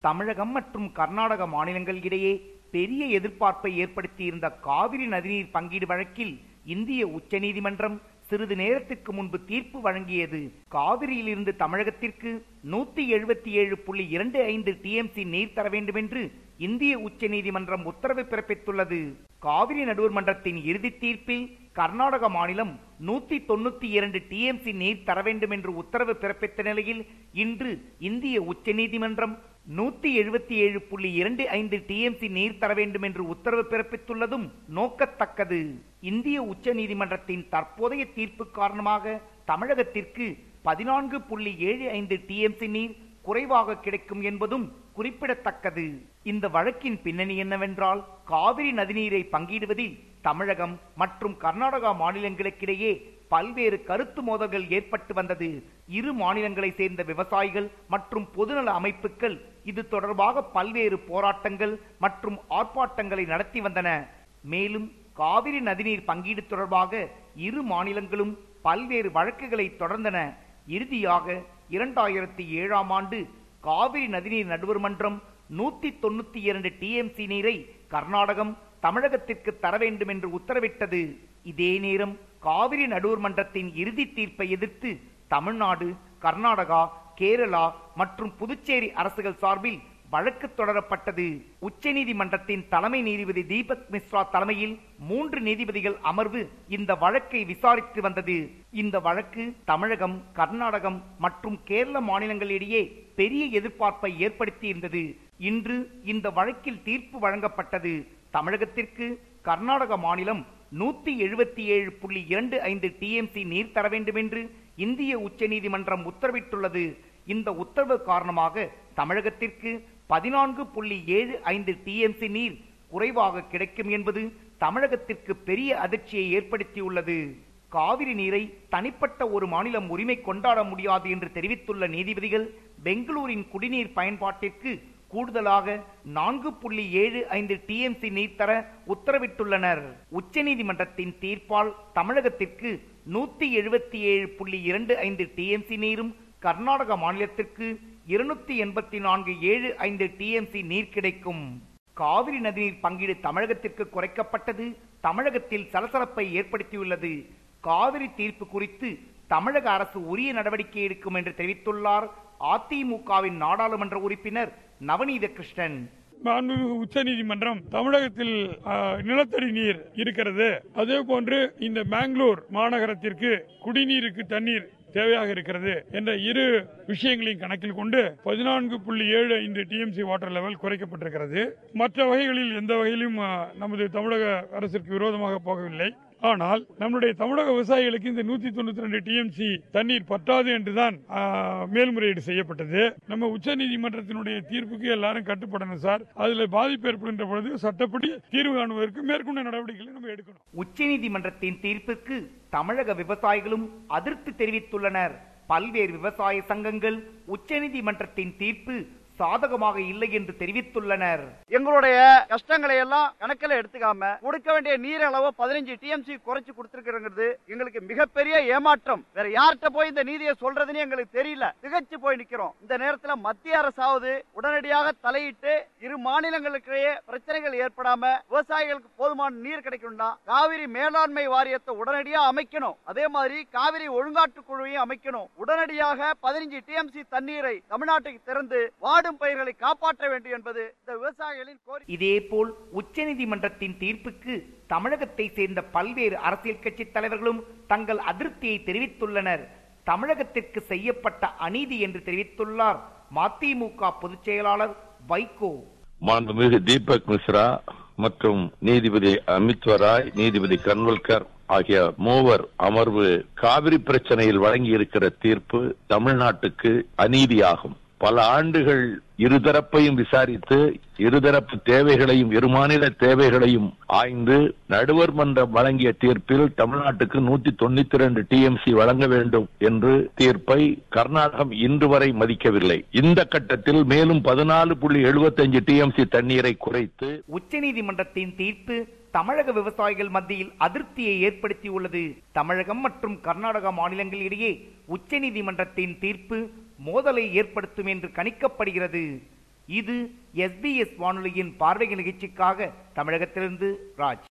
தமிழகம் மற்றும் கர்நாடக மாநிலங்கள் இடையே பெரிய எதிர்பார்ப்பை ஏற்படுத்தியிருந்த காவிரி நதிநீர் பங்கீடு வழக்கில் இந்திய உச்சநீதிமன்றம் சிறிது நேரத்திற்கு முன்பு தீர்ப்பு வழங்கியது காவிரியிலிருந்து தமிழகத்திற்கு நூத்தி எழுபத்தி ஏழு புள்ளி இரண்டு ஐந்து டிஎம்சி நீர் தர வேண்டும் என்று இந்திய உச்சநீதிமன்றம் உத்தரவு பிறப்பித்துள்ளது காவிரி நடுவர் மன்றத்தின் இறுதி தீர்ப்பில் கர்நாடக மாநிலம் நூத்தி தொண்ணூத்தி இரண்டு டிஎம்சி நீர் தர வேண்டும் என்று உத்தரவு பிறப்பித்த நிலையில் இன்று இந்திய உச்சநீதிமன்றம் நூத்தி எழுபத்தி ஏழு புள்ளி இரண்டு ஐந்து டிஎம்சி நீர் தர வேண்டும் என்று உத்தரவு பிறப்பித்துள்ளதும் நோக்கத்தக்கது இந்திய உச்ச நீதிமன்றத்தின் தற்போதைய தீர்ப்பு காரணமாக தமிழகத்திற்கு பதினான்கு புள்ளி ஏழு ஐந்து டிஎம்சி நீர் குறைவாக கிடைக்கும் என்பதும் குறிப்பிடத்தக்கது இந்த வழக்கின் பின்னணி என்னவென்றால் காவிரி நதிநீரை பங்கிடுவதில் தமிழகம் மற்றும் கர்நாடகா மாநிலங்களுக்கிடையே பல்வேறு கருத்து மோதல்கள் ஏற்பட்டு வந்தது இரு மாநிலங்களை சேர்ந்த விவசாயிகள் மற்றும் பொதுநல அமைப்புகள் இது தொடர்பாக பல்வேறு போராட்டங்கள் மற்றும் ஆர்ப்பாட்டங்களை நடத்தி வந்தன மேலும் காவிரி நதிநீர் பங்கீடு தொடர்பாக இரு மாநிலங்களும் பல்வேறு வழக்குகளை தொடர்ந்தன இறுதியாக இரண்டாயிரத்தி ஏழாம் ஆண்டு காவிரி நதிநீர் நடுவர் மன்றம் நூத்தி தொண்ணூத்தி இரண்டு டிஎம்சி நீரை கர்நாடகம் தமிழகத்திற்கு தர வேண்டும் என்று உத்தரவிட்டது இதே நேரம் காவிரி நடுவர் மன்றத்தின் இறுதி தீர்ப்பை எதிர்த்து தமிழ்நாடு கர்நாடகா கேரளா மற்றும் புதுச்சேரி அரசுகள் சார்பில் வழக்கு தொடரப்பட்டது உச்சநீதிமன்றத்தின் தலைமை நீதிபதி தீபக் மிஸ்ரா தலைமையில் மூன்று நீதிபதிகள் அமர்வு இந்த வழக்கை விசாரித்து வந்தது இந்த வழக்கு தமிழகம் கர்நாடகம் மற்றும் கேரள மாநிலங்களிடையே பெரிய எதிர்பார்ப்பை ஏற்படுத்தியிருந்தது இன்று இந்த வழக்கில் தீர்ப்பு வழங்கப்பட்டது தமிழகத்திற்கு கர்நாடக மாநிலம் நூத்தி எழுபத்தி ஏழு புள்ளி இரண்டு ஐந்து டிஎம்சி நீர் தர வேண்டும் என்று இந்திய உச்சநீதிமன்றம் உத்தரவிட்டுள்ளது இந்த உத்தரவு காரணமாக தமிழகத்திற்கு பதினான்கு புள்ளி ஏழு ஐந்து டிஎம்சி நீர் குறைவாக கிடைக்கும் என்பது தமிழகத்திற்கு பெரிய அதிர்ச்சியை ஏற்படுத்தியுள்ளது காவிரி நீரை தனிப்பட்ட ஒரு மாநிலம் உரிமை கொண்டாட முடியாது என்று தெரிவித்துள்ள நீதிபதிகள் பெங்களூரின் குடிநீர் பயன்பாட்டிற்கு கூடுதலாக நான்கு புள்ளி ஏழு ஐந்து டிஎம்சி நீர் தர உத்தரவிட்டுள்ளனர் உச்சநீதிமன்றத்தின் தீர்ப்பால் தமிழகத்திற்கு நூத்தி எழுபத்தி ஏழு புள்ளி இரண்டு ஐந்து டிஎம்சி நீரும் கர்நாடக மாநிலத்திற்கு இருநூத்தி எண்பத்தி நான்கு ஏழு ஐந்து டிஎம்சி நீர் கிடைக்கும் காவிரி நதிநீர் பங்கீடு தமிழகத்திற்கு குறைக்கப்பட்டது தமிழகத்தில் சலசலப்பை ஏற்படுத்தியுள்ளது காவிரி தீர்ப்பு குறித்து தமிழக அரசு உரிய நடவடிக்கை எடுக்கும் என்று தெரிவித்துள்ளார் அதிமுகவின் நாடாளுமன்ற உறுப்பினர் நவநீத கிருஷ்ணன் மாண்புமிகு உச்சநீதிமன்றம் தமிழகத்தில் ஆ, நிலத்தடி நீர் இருக்கிறது அதே போன்று இந்த பெங்களூர் மாநகரத்திற்கு குடிநீருக்கு தண்ணீர் தேவையாக இருக்கிறது என்ற இரு விஷயங்களையும் கணக்கில் கொண்டு பதினான்கு புள்ளி ஏழு ஐந்து டிஎம்சி வாட்டர் லெவல் குறைக்கப்பட்டிருக்கிறது மற்ற வகைகளில் எந்த வகையிலும் ஆ, நமது தமிழக அரசிற்கு விரோதமாக போகவில்லை ஆனால் நம்முடைய தமிழக விவசாயிகளுக்கு இந்த நூத்தி தொண்ணூத்தி ரெண்டு டிஎம்சி தண்ணீர் பத்தாது என்றுதான் ஆ, மேல்முறையீடு செய்யப்பட்டது நம்ம உச்சநீதிமன்றத்தினுடைய தீர்ப்புக்கு எல்லாரும் கட்டுப்படணும் சார் அதுல பாதிப்பு ஏற்படுகின்ற பொழுது சட்டப்படி தீர்வு காணுவதற்கு மேற்கொண்ட நடவடிக்கைகளை நம்ம எடுக்கணும் உச்சநீதிமன்றத்தின் தீர்ப்புக்கு தமிழக விவசாயிகளும் அதிருப்தி தெரிவித்துள்ளனர் பல்வேறு விவசாய சங்கங்கள் உச்சநீதிமன்றத்தின் தீர்ப்பு சாதகமாக இல்லை என்று தெரிவித்துள்ளனர் எங்களுடைய கஷ்டங்களை எல்லாம் கணக்கில் எடுத்துக்காம கொடுக்க வேண்டிய நீர் அளவு பதினஞ்சு டிஎம்சி குறைச்சு கொடுத்திருக்கிறது எங்களுக்கு மிகப்பெரிய ஏமாற்றம் வேற யார்கிட்ட போய் இந்த நீதியை சொல்றதுன்னு எங்களுக்கு தெரியல திகச்சு போய் நிக்கிறோம் இந்த நேரத்துல மத்திய அரசாவது உடனடியாக தலையிட்டு இரு மாநிலங்களுக்கிடையே பிரச்சனைகள் ஏற்படாம விவசாயிகளுக்கு போதுமான நீர் கிடைக்கணும்னா காவிரி மேலாண்மை வாரியத்தை உடனடியாக அமைக்கணும் அதே மாதிரி காவிரி ஒழுங்காற்று குழுவையும் அமைக்கணும் உடனடியாக பதினஞ்சு டிஎம்சி தண்ணீரை தமிழ்நாட்டுக்கு திறந்து வாடும் பயிர்களை காப்பாற்ற வேண்டும் என்பது இந்த விவசாயிகளின் கோரிக்கை இதேபோல் உச்சநீதிமன்றத்தின் தீர்ப்புக்கு தமிழகத்தை சேர்ந்த பல்வேறு அரசியல் கட்சி தலைவர்களும் தங்கள் அதிருப்தியை தெரிவித்துள்ளனர் தமிழகத்திற்கு செய்யப்பட்ட அநீதி என்று தெரிவித்துள்ளார் மதிமுக பொதுச் செயலாளர் வைகோ மாண்புமிகு தீபக் மிஸ்ரா மற்றும் நீதிபதி அமித்வராய் நீதிபதி கன்வல்கர் ஆகிய மூவர் அமர்வு காவிரி பிரச்சனையில் வழங்கி இருக்கிற தீர்ப்பு தமிழ்நாட்டுக்கு அநீதியாகும் பல ஆண்டுகள் இருதரப்பையும் விசாரித்து இருதரப்பு தேவைகளையும் இரு மாநில தேவைகளையும் ஆய்ந்து நடுவர் மன்றம் வழங்கிய தீர்ப்பில் தமிழ்நாட்டுக்கு நூத்தி தொண்ணூத்தி இரண்டு டிஎம்சி வழங்க வேண்டும் என்று தீர்ப்பை கர்நாடகம் இன்று வரை மதிக்கவில்லை இந்த கட்டத்தில் மேலும் பதினாலு புள்ளி எழுபத்தஞ்சு டிஎம்சி தண்ணீரை குறைத்து உச்சநீதிமன்றத்தின் தீர்ப்பு தமிழக விவசாயிகள் மத்தியில் அதிருப்தியை ஏற்படுத்தியுள்ளது தமிழகம் மற்றும் கர்நாடக மாநிலங்களிடையே உச்சநீதிமன்றத்தின் தீர்ப்பு மோதலை ஏற்படுத்தும் என்று கணிக்கப்படுகிறது இது எஸ்பிஎஸ் வானொலியின் பார்வை நிகழ்ச்சிக்காக தமிழகத்திலிருந்து ராஜ்